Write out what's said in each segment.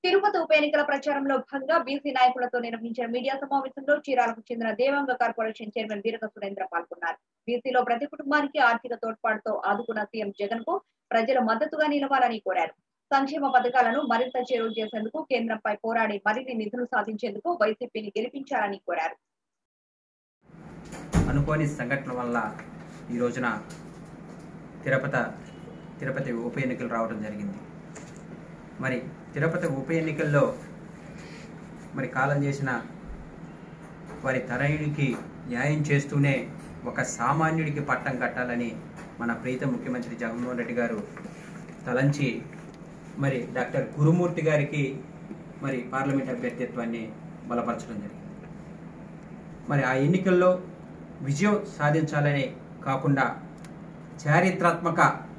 తిరుపతి ఉప ఎన్నికల ప్రచారంలో భాగంగా బీసీ నాయకులతో నిర్వహించిన మీడియా సమావేశంలో చీరాలకు చెందిన దేవాంగ కార్పొరేషన్ చైర్మన్ వీరక సురేంద్ర పాల్గొన్నారు బీసీలో ప్రతి కుటుంబానికి ఆర్థిక తోడ్పాటుతో ఆదుకున్న సీఎం జగన్ కు ప్రజలు మద్దతుగా నిలవాలని కోరారు సంక్షేమ పథకాలను మరింత చేరువ చేసేందుకు కేంద్రంపై పోరాడి మరిన్ని నిధులు సాధించేందుకు వైసీపీని గెలిపించాలని కోరారు అనుకోని సంఘటన వల్ల ఈ రోజున తిరుపతి తిరుపతి ఉప ఎన్నికలు రావడం జరిగింది మరి తిరుపతి ఉప ఎన్నికల్లో మరి కాలం చేసిన వారి తనయుడికి న్యాయం చేస్తూనే ఒక సామాన్యుడికి పట్టం కట్టాలని మన ప్రీత ముఖ్యమంత్రి జగన్మోహన్ రెడ్డి గారు తలంచి మరి డాక్టర్ గురుమూర్తి గారికి మరి పార్లమెంట్ అభ్యర్థిత్వాన్ని బలపరచడం జరిగింది మరి ఆ ఎన్నికల్లో విజయం సాధించాలని కాకుండా చారిత్రాత్మక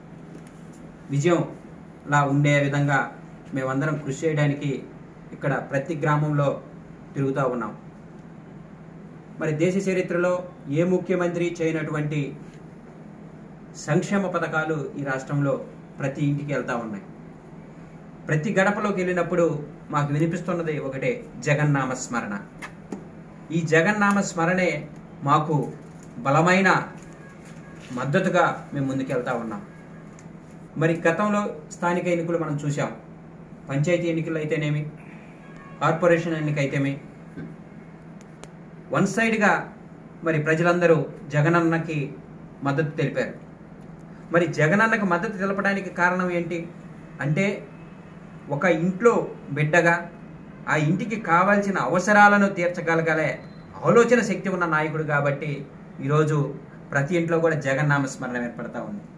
విజయంలా ఉండే విధంగా మేమందరం కృషి చేయడానికి ఇక్కడ ప్రతి గ్రామంలో తిరుగుతూ ఉన్నాం మరి దేశ చరిత్రలో ఏ ముఖ్యమంత్రి చేయనటువంటి సంక్షేమ పథకాలు ఈ రాష్ట్రంలో ప్రతి ఇంటికి వెళ్తూ ఉన్నాయి ప్రతి గడపలోకి వెళ్ళినప్పుడు మాకు వినిపిస్తున్నది ఒకటే జగన్నామ స్మరణ ఈ జగన్నామ స్మరణే మాకు బలమైన మద్దతుగా మేము ముందుకెళ్తా ఉన్నాం మరి గతంలో స్థానిక ఎన్నికలు మనం చూసాం పంచాయతీ ఎన్నికలు అయితేనేమి కార్పొరేషన్ ఎన్నిక అయితేమి వన్ సైడ్గా మరి ప్రజలందరూ జగనన్నకి మద్దతు తెలిపారు మరి జగనన్నకు మద్దతు తెలపడానికి కారణం ఏంటి అంటే ఒక ఇంట్లో బిడ్డగా ఆ ఇంటికి కావాల్సిన అవసరాలను తీర్చగలగలే ఆలోచన శక్తి ఉన్న నాయకుడు కాబట్టి ఈరోజు ప్రతి ఇంట్లో కూడా జగన్నామ స్మరణ ఏర్పడతా ఉంది